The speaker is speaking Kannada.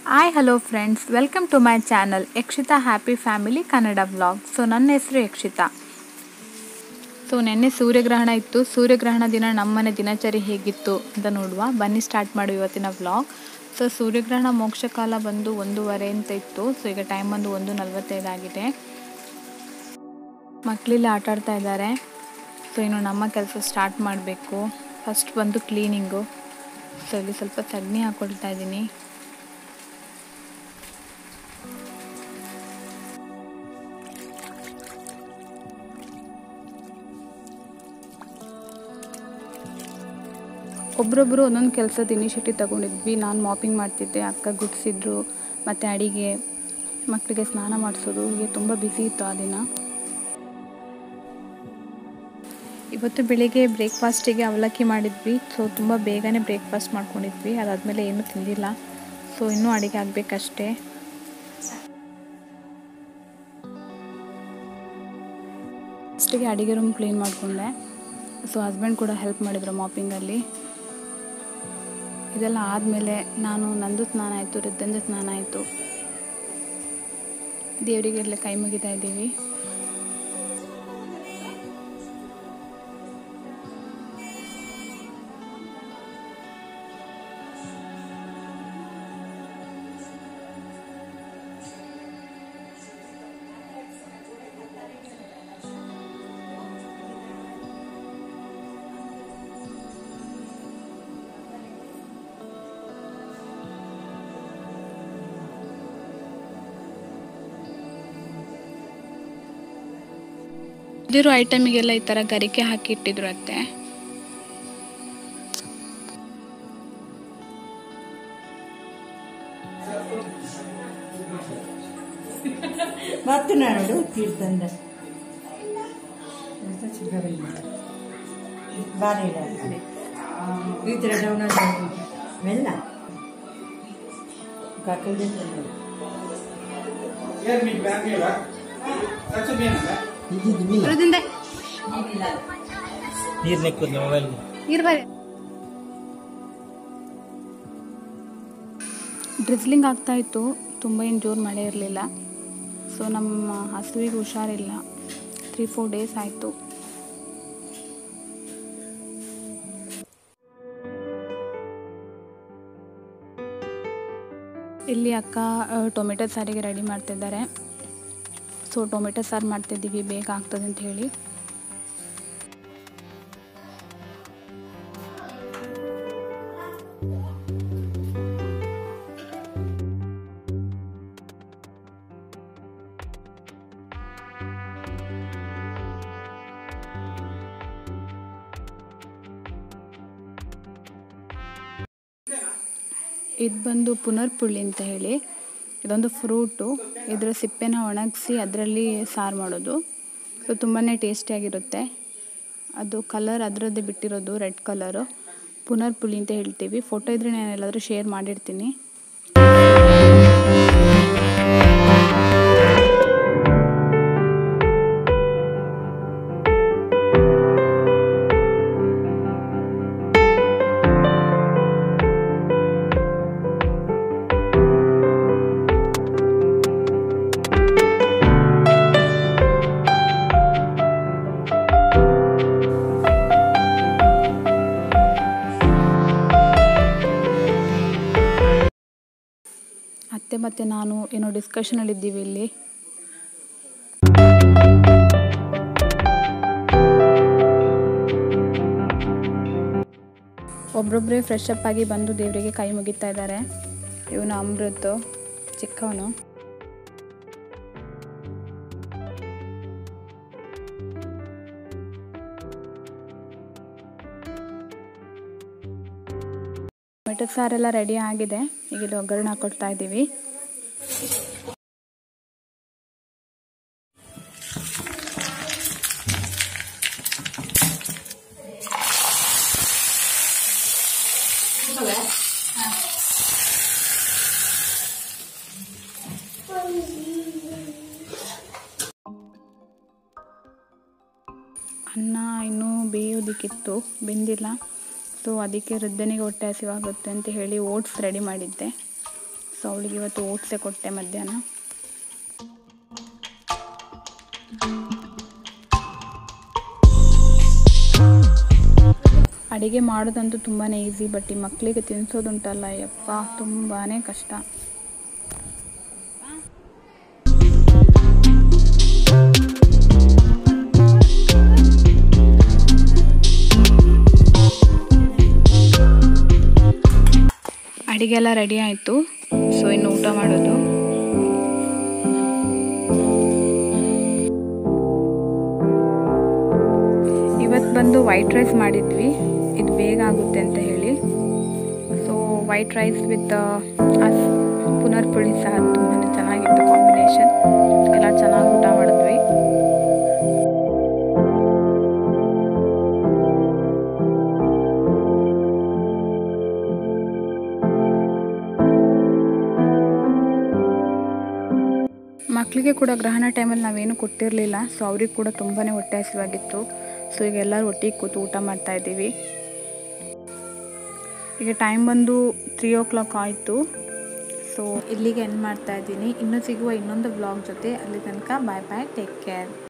hi hello friends welcome to my channel Yakshita happy family Kannada vlog so ನನ್ನ ಹೆಸರು ಯಕ್ಷಿತಾ ಸೊ ನಿನ್ನೆ ಸೂರ್ಯಗ್ರಹಣ ಇತ್ತು ಸೂರ್ಯಗ್ರಹಣ ದಿನ ನಮ್ಮನೆ ದಿನಚರಿ ಹೇಗಿತ್ತು ಅಂತ ನೋಡುವ ಬನ್ನಿ ಸ್ಟಾರ್ಟ್ ಮಾಡುವ ಇವತ್ತಿನ ವ್ಲಾಗ್ ಸೊ ಸೂರ್ಯಗ್ರಹಣ ಮೋಕ್ಷಕಾಲ ಬಂದು ಒಂದೂವರೆ ಅಂತ ಇತ್ತು ಸೊ ಈಗ ಟೈಮ್ ಬಂದು ಒಂದು ನಲವತ್ತೈದು ಆಗಿದೆ ಮಕ್ಕಳಿಲ್ಲಿ ಆಟ ಆಡ್ತಾ ಇದ್ದಾರೆ ಸೊ ಇನ್ನು ನಮ್ಮ ಕೆಲಸ ಸ್ಟಾರ್ಟ್ ಮಾಡಬೇಕು ಫಸ್ಟ್ ಬಂದು ಕ್ಲೀನಿಂಗು ಸೊ ಇಲ್ಲಿ ಸ್ವಲ್ಪ ಸಗಣಿ ಹಾಕ್ಕೊಳ್ತಾ ಇದ್ದೀನಿ ಒಬ್ರೊಬ್ಬರು ಒಂದೊಂದು ಕೆಲಸದ ಇನಿಷಿಯೇಟಿವ್ ತಗೊಂಡಿದ್ವಿ ನಾನು ಮಾಪಿಂಗ್ ಮಾಡ್ತಿದ್ದೆ ಅಕ್ಕ ಗುಡಿಸಿದ್ರು ಮತ್ತು ಅಡಿಗೆ ಮಕ್ಕಳಿಗೆ ಸ್ನಾನ ಮಾಡಿಸೋದು ಹೀಗೆ ತುಂಬ ಬ್ಯುಸಿ ಇತ್ತು ಆ ದಿನ ಇವತ್ತು ಬೆಳಿಗ್ಗೆ ಬ್ರೇಕ್ಫಾಸ್ಟಿಗೆ ಅವಲಕ್ಕಿ ಮಾಡಿದ್ವಿ ಸೊ ತುಂಬ ಬೇಗನೆ ಬ್ರೇಕ್ಫಾಸ್ಟ್ ಮಾಡ್ಕೊಂಡಿದ್ವಿ ಅದಾದಮೇಲೆ ಏನೂ ತಿಂದಿಲ್ಲ ಸೊ ಇನ್ನೂ ಅಡಿಗೆ ಆಗಬೇಕಷ್ಟೇ ಫಸ್ಟಿಗೆ ಅಡಿಗೆ ರೂಮ್ ಕ್ಲೀನ್ ಮಾಡಿಕೊಂಡೆ ಸೊ ಹಸ್ಬೆಂಡ್ ಕೂಡ ಹೆಲ್ಪ್ ಮಾಡಿದರು ಮಾಪಿಂಗಲ್ಲಿ ಇದೆಲ್ಲ ಆದಮೇಲೆ ನಾನು ನಂದು ಸ್ನಾನ ಆಯಿತು ರಿದ್ದಂದು ಸ್ನಾನ ಆಯಿತು ದೇವರಿಗೆಲ್ಲ ಕೈ ಮುಗಿತಾ ಇದ್ದೀವಿ ಇದಿರೋ ಐಟಮಿಗೆಲ್ಲ ಈ ಥರ ಗರಿಕೆ ಹಾಕಿ ಇಟ್ಟಿದ್ರು ಅತ್ತೆ ಮತ್ತು ನಾಡು ತೀರ್ಥಂದ ಬಾರಿ ಈ ಥರ ಡೌನ್ ಮೆಲ್ಲ ಕಾಕಲ್ದೆ ಬರೋದಿಂದ ನೀರು ನೆಕ್ಕೋದು ಮೊಬೈಲ್ ಇರ್ಬಾರಿ ಡ್ರಿಸ್ಲಿಂಗ್ ಆಗ್ತಾ ಇತ್ತು ತುಂಬ ಏನು ಜೋರು ಮಳೆ ಇರಲಿಲ್ಲ ಸೊ ನಮ್ಮ ಹಸುವಿಗೆ ಹುಷಾರಿಲ್ಲ ತ್ರೀ ಫೋರ್ ಡೇಸ್ ಆಯಿತು ಇಲ್ಲಿ ಅಕ್ಕ ಆ, ಟೊಮೆಟೊ ಸಾರಿಗೆ ರೆಡಿ ಮಾಡ್ತಿದ್ದಾರೆ ಸೊ ಟೊಮೆಟೊ ಸಾರು ಮಾಡ್ತಿದ್ದೀವಿ ಬೇಗ ಆಗ್ತದೆ ಅಂತ ಹೇಳಿ ಇದು ಬಂದು ಪುನರ್ಪುಳ್ಳಿ ಅಂತ ಹೇಳಿ ಇದೊಂದು ಫ್ರೂಟು ಇದರ ಸಿಪ್ಪೆನ ಒಣಗಿಸಿ ಅದರಲ್ಲಿ ಸಾರು ಮಾಡೋದು ಸೊ ತುಂಬಾ ಟೇಸ್ಟಿಯಾಗಿರುತ್ತೆ ಅದು ಕಲರ್ ಅದರದ್ದೇ ಬಿಟ್ಟಿರೋದು ರೆಡ್ ಕಲರು ಪುನರ್ಪುಳಿ ಅಂತ ಹೇಳ್ತೀವಿ ಫೋಟೋ ಇದ್ರೆ ನಾನು ಎಲ್ಲಾದರೂ ಶೇರ್ ಮಾಡಿರ್ತೀನಿ ಅತ್ತೆ ಮತ್ತು ನಾನು ಏನೋ ಡಿಸ್ಕಷನಲ್ಲಿದ್ದೀವಿ ಇಲ್ಲಿ ಒಬ್ರೊಬ್ಬರೇ ಫ್ರೆಶ್ ಅಪ್ ಆಗಿ ಬಂದು ದೇವರಿಗೆ ಕೈ ಮುಗಿತಾ ಇದ್ದಾರೆ ಇವನು ಅಮೃತ್ ಚಿಕ್ಕವನು ಟೊಮೆಟೊ ಸಾರೆಲ್ಲ ರೆಡಿ ಆಗಿದೆ ಈಗ ಇಲ್ಲಿ ಒಗ್ಗರಣೆ ಹಾಕೊಡ್ತಾ ಇದ್ದೀವಿ ಅನ್ನ ಇನ್ನೂ ಬೇಯೋದಕ್ಕಿತ್ತು ಬೆಂದಿಲ್ಲ ಸೊ ಅದಕ್ಕೆ ವೃದ್ಧನಿಗೆ ಹೊಟ್ಟೆ ಹಸಿವಾಗುತ್ತೆ ಅಂತ ಹೇಳಿ ಓಟ್ಸ್ ರೆಡಿ ಮಾಡಿದ್ದೆ ಸೊ ಅವಳಿಗೆ ಇವತ್ತು ಓಟ್ಸೆ ಕೊಟ್ಟೆ ಮಧ್ಯಾಹ್ನ ಅಡಿಗೆ ಮಾಡೋದಂತೂ ತುಂಬಾ ಈಸಿ ಬಟ್ ಈ ಮಕ್ಕಳಿಗೆ ತಿನ್ನಿಸೋದುಂಟಲ್ಲ ಯಪ್ಪ ತುಂಬಾ ಕಷ್ಟ ಅಡಿಗೆ ಎಲ್ಲ ರೆಡಿ ಆಯಿತು ಸೊ ಇನ್ನು ಊಟ ಮಾಡೋದು ಇವತ್ತು ಬಂದು ವೈಟ್ ರೈಸ್ ಮಾಡಿದ್ವಿ ಇದು ಬೇಗ ಆಗುತ್ತೆ ಅಂತ ಹೇಳಿ ಸೊ ವೈಟ್ ರೈಸ್ ವಿತ್ ಪುನರ್ ಪುಳಿ ಸಹ ತುಂಬಾ ಚೆನ್ನಾಗಿತ್ತು ಕಾಂಬಿನೇಷನ್ ಎಲ್ಲ ಚೆನ್ನಾಗಿ ಊಟ ಮಾಡಿದ್ವಿ ಮಕ್ಕಳಿಗೆ ಕೂಡ ಗ್ರಹಣ ಟೈಮಲ್ಲಿ ನಾವೇನು ಕೊಟ್ಟಿರಲಿಲ್ಲ ಸೊ ಅವ್ರಿಗೆ ಕೂಡ ತುಂಬಾ ಹೊಟ್ಟೆ ಹಸಿವಾಗಿತ್ತು ಸೊ ಈಗ ಎಲ್ಲರೂ ಒಟ್ಟಿಗೆ ಕೂತು ಊಟ ಮಾಡ್ತಾ ಇದ್ದೀವಿ ಈಗ ಟೈಮ್ ಬಂದು ತ್ರೀ ಓ ಕ್ಲಾಕ್ ಆಯಿತು ಸೊ ಇಲ್ಲಿಗೆ ಎಂಡ್ ಮಾಡ್ತಾ ಇದ್ದೀನಿ ಇನ್ನೂ ಸಿಗುವ ಇನ್ನೊಂದು ಬ್ಲಾಗ್ ಜೊತೆ ಅಲ್ಲಿ ತನಕ ಬಾಯ್ ಬಾಯ್ ಟೇಕ್ ಕೇರ್